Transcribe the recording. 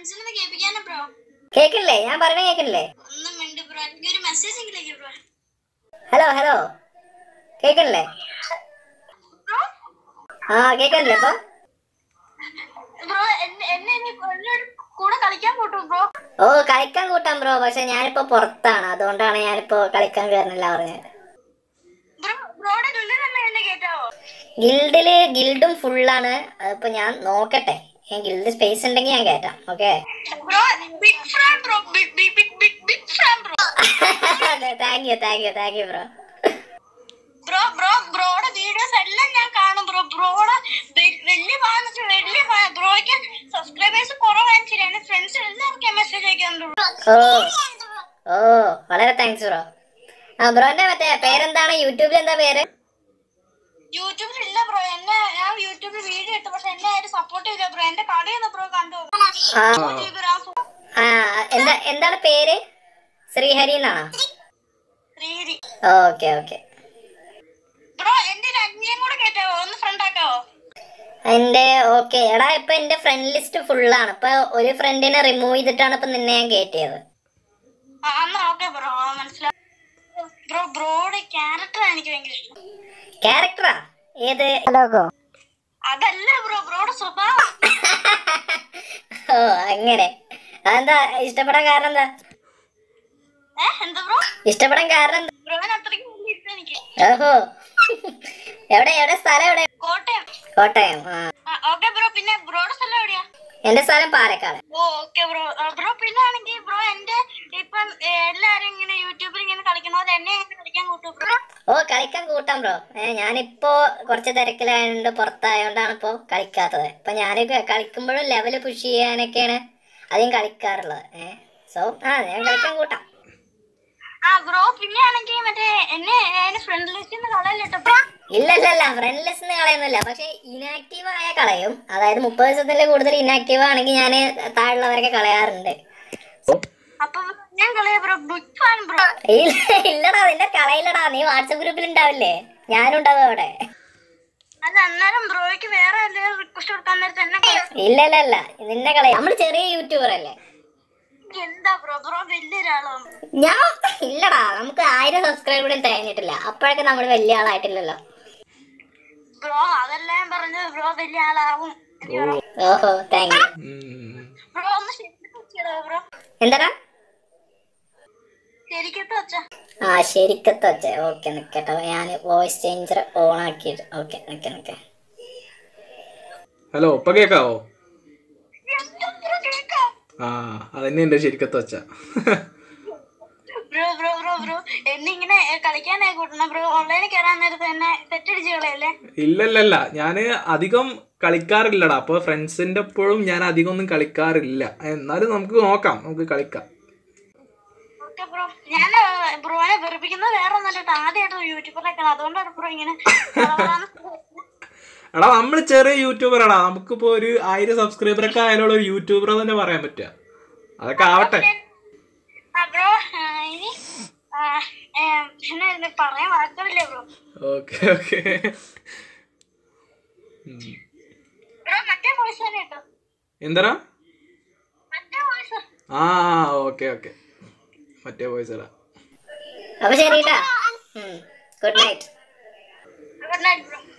ഫ്രണ്ട്സിനെ കേൾപ്പിക്കാനാ ബ്രോ കേക്കില്ലേ ഞാൻ പറയണ കേക്കില്ലേ ഒന്നും മിണ്ട് ബ്രോ എനിക്ക് ഒരു മെസ്സേജ് എങ്കിലും ബ്രോ ഹലോ ഹലോ കേക്കണില്ലേ ബ്രോ ആ കേക്കണില്ലേ അപ്പൊ ബ്രോ എന്നെ എന്നെ ഇനി എന്നോട് കൂടെ കളിക്കാൻ കൂട്ടും ബ്രോ ഓ കളിക്കാൻ കൂട്ടാം ബ്രോ പക്ഷെ ഞാനിപ്പോ പുറത്താണ് അതുകൊണ്ടാണ് ഞാനിപ്പോ കളിക്കാൻ കയറുന്നില്ല പറഞ്ഞത് ബ്രോ ബ്രോയുടെ ഉള്ളിൽ തന്നെ എന്നെ കേട്ടാവോ ഗിൽഡില് ഗിൽഡും ഫുള്ളാണ് അതിപ്പോ ഞാൻ നോക്കട്ടെ ഗിൽഡ് സ്പേസ് ഉണ്ടെങ്കിൽ ഞാൻ കയറ്റാം okay bro big fan bro big big big big big fan bro thank you thank you thank you bro bro bro ബ്രോയുടെ വീഡിയോസ് എല്ലാം ഞാൻ കാണും ബ്രോ ബ്രോയുടെ വലിയ ഫാൻ വലിയ ഫാൻ ബ്രോയ്ക്ക് സബ്സ്ക്രൈബേഴ്സ് കുറവാണ് ശരി എന്റെ ഫ്രണ്ട്സ് എല്ലാവർക്കും മെസ്സേജ് അയക്കാറുണ്ട് ഓ ഓ വളരെ താങ്ക്സ് ബ്രോ ആ ബ്രോന്റെ മറ്റേ പേരെന്താണ് യൂട്യൂബിൽ എന്താ പേര് യൂട്യൂബിൽ ഇല്ല ബ്രോ എന്നെ ഞാൻ യൂട്യൂബിൽ വീഡിയോ ഇട്ടു പക്ഷെ എന്നെ ആരും സപ്പോർട്ട് ചെയ്തില്ല ബ്രോ എന്റെ കളിയൊന്ന് ബ്രോ കണ്ടു ആ യൂട്യൂബിൽ ആ എന്താ എന്താണ് പേര് ശ്രീഹരി എന്നാണോ ശ്രീഹരി ഓക്കെ ഓക്കെ ബ്രോ എന്റെ ഒരു അന്യം കൂടെ കേറ്റാവോ ഒന്ന് ഫ്രണ്ട് ആക്കാവോ എന്റെ ഓക്കെ എടാ ഇപ്പൊ എന്റെ ഫ്രണ്ട് ലിസ്റ്റ് ഫുള്ളാണ് ഇപ്പൊ ഒരു ഫ്രണ്ടിനെ റിമൂവ് ചെയ്തിട്ടാണ് ഇപ്പൊ നിന്നെ ഞാൻ കയറ്റിയത് ആ എന്നാ ഓക്കെ ബ്രോ മനസ്സിലാവും ബ്രോ ബ്രോയുടെ ക്യാരക്ടർ എനിക്ക് ഭയങ്കര ഇഷ്ടം ക്യാരക്ടറാ ഏത് ലോഗോ അതല്ല ബ്രോ ബ്രോയുടെ സ്വഭാവം ഓ അങ്ങനെ അതെന്താ ഇഷ്ടപ്പെടാൻ കാരണം എന്താ ഏ എന്താ ബ്രോ ഇഷ്ടപ്പെടാൻ കാരണം എന്താ ബ്രോന് അത്രയ്ക്ക് വലിയ ഇഷ്ടം എനിക്ക് ഓഹോ എവിടെ എവിടെ സ്ഥലം എവിടെ കോട്ടയം കോട്ടയം ആ ഓക്കെ ബ്രോ പിന്നെ ബ്രോയുടെ സ്ഥലം എവിടെയാ എന്റെ സ്ഥലം പാലക്കാട് ഓ ഓക്കെ ബ്രോ ബ്രോ പിന്നെ ആണെങ്കിൽ ബ്രോ എന്റെ ഇപ്പം ഏ, എല്ലാരും ഇങ്ങനെ യൂട്യൂബിൽ ഇങ്ങനെ കളിക്കുന്ന പോലെ എന്നെ ഇങ്ങനെ കളിക്കാൻ കൂട്ടും ബ്രോ ഓ കളിക്കാൻ കൂട്ടാം ബ്രോ ഏ ഞാനിപ്പോ കുറച്ച് തിരക്കിലായതുകൊണ്ട് പുറത്തായോണ്ടാണ് ഇപ്പോ കളിക്കാത്തത് ഇപ്പൊ ഞാൻ കളിക്കുമ്പോഴും ലെവല് പുഷ് ചെയ്യാനൊക്കെയാണ് അധികം കളിക്കാറുള്ളത് ഏ സോ ആ ഞാൻ കളിക്കാൻ കൂട്ടാം ആ ബ്രോ പിന്നെ ആണെങ്കിൽ മറ്റേ എന്നെ എന്റെ ഫ്രണ്ട് ലിസ്റ്റിൽ നിന്ന് കളയല്ലോ ബ്രോ ഇല്ല ഇല്ല ഇല്ല ഫ്രണ്ട് ലിസ്റ്റ് കളയുന്നില്ല പക്ഷെ ഇനാക്റ്റീവ് ആയ കളയും അതായത് മുപ്പത് ദിവസത്തിൽ കൂടുതൽ ഇനാക്റ്റീവ് ആണെങ്കിൽ ഞാൻ താഴെയുള്ളവരൊക്കെ കളയാറുണ്ട് അപ്പൊ ഞാൻ കളയാ ബ്രോ ബിഗ് ഫാൻ ബ്രോ ഇല്ല ഇല്ലടാ നിന്റെ കളയില്ലടാ നീ വാട്സപ്പ് ഗ്രൂപ്പിൽ ഉണ്ടാവില്ലേ ഞാനും ഉണ്ടാവും അവിടെ അല്ല അന്നേരം ബ്രോയ്ക്ക് വേറെ എന്തെങ്കിലും റിക്വസ്റ്റ് കൊടുക്കാൻ നേരത്തെ എന്നെ കളയാ ഇല്ല ഇല്ല ഇല്ല നിന്നെ കളയും നമ്മൾ ചെറിയ യൂട്യൂബർ അല്ലേ എന്താ ബ്രോ ബ്രോ വലിയൊരാളാണ് ഞാൻ ഇല്ലടാ നമുക്ക് ആയിരം സബ്സ്ക്രൈബറും തികഞ്ഞിട്ടില്ല അപ്പോഴൊക്കെ നമ്മൾ വലിയ ആളായിട്ടില്ലല്ലോ ബ്രോ അതല്ല ഞാൻ പറഞ്ഞത് ബ്രോ വലിയ ആളാവും എനിക്ക് ബ്രോ ഓഹോ താങ്ക് യു ബ്രോ ഒന്ന് ശരിക്കും വെച്ചോ ബ്രോ എന്താടാ ശരിക്കത്ത് വെച്ച ആ ശരിക്കത്ത് വെച്ചേ ഓക്കെ നിക്കട്ടെ ഞാൻ വോയിസ് ചേഞ്ചർ ഓൺ ആക്കിയിട്ട് ഓക്കെ നിക്ക നിക്ക ഹലോ ഇപ്പൊ കേക്കാവോ ബ്രോ കേക്കാം ആ അതന്നെ എന്റെ ശരിക്കത്ത് വച്ച ബ്രോ ബ്രോ ബ്രോ ബ്രോ എന്നിങ്ങനെ കളിക്കാനായി കൂട്ടണം ബ്രോ ഓൺലൈനിൽ കയറാൻ നേരത്തെ എന്നെ തെറ്റടിച്ച് കളയല്ലേ ഇല്ലല്ലല്ല ഞാന് അധികം കളിക്കാറില്ലടാ അപ്പൊ ഫ്രണ്ട്സിന്റെ എപ്പോഴും ഞാൻ അധികം ഒന്നും കളിക്കാറില്ല എന്നാലും നമുക്ക് നോക്കാം നമുക്ക് കളിക്കാം ഓക്കെ ബ്രോ ഞാൻ ബ്രോനെ വെറുപ്പിക്കുന്നത് വേറെ ഒന്നല്ല ആദ്യമായിട്ട് യൂട്യൂബറിലൊക്കെ അതുകൊണ്ടാണ് ബ്രോ ഇങ്ങനെ കളകളാന്ന് എടാ നമ്മൾ ചെറിയ യൂട്യൂബറാടാ നമുക്കിപ്പോ ഒരു ആയിരം സബ്സ്ക്രൈബർ ഒക്കെ ആയാലുള്ള ഒരു യൂട്യൂബർ തന്നെ പറയാൻ പറ്റുക അതൊക്കെ ആവട്ടെ ആ ബ്രോ ഇനി ആ, ഏം, എന്നാ പറയാൻ വാക്കുകളില്ലേ ബ്രോ ഓക്കെ ഓക്കെ ബ്രോ മറ്റേ വോയിസ് തന്നെ കേട്ടോ എന്താടാ മറ്റേ വോയിസ് ആ ഓക്കെ ഓക്കെ മറ്റേ വോയിസ് ഇടാ അപ്പൊ ശരി good night good night bro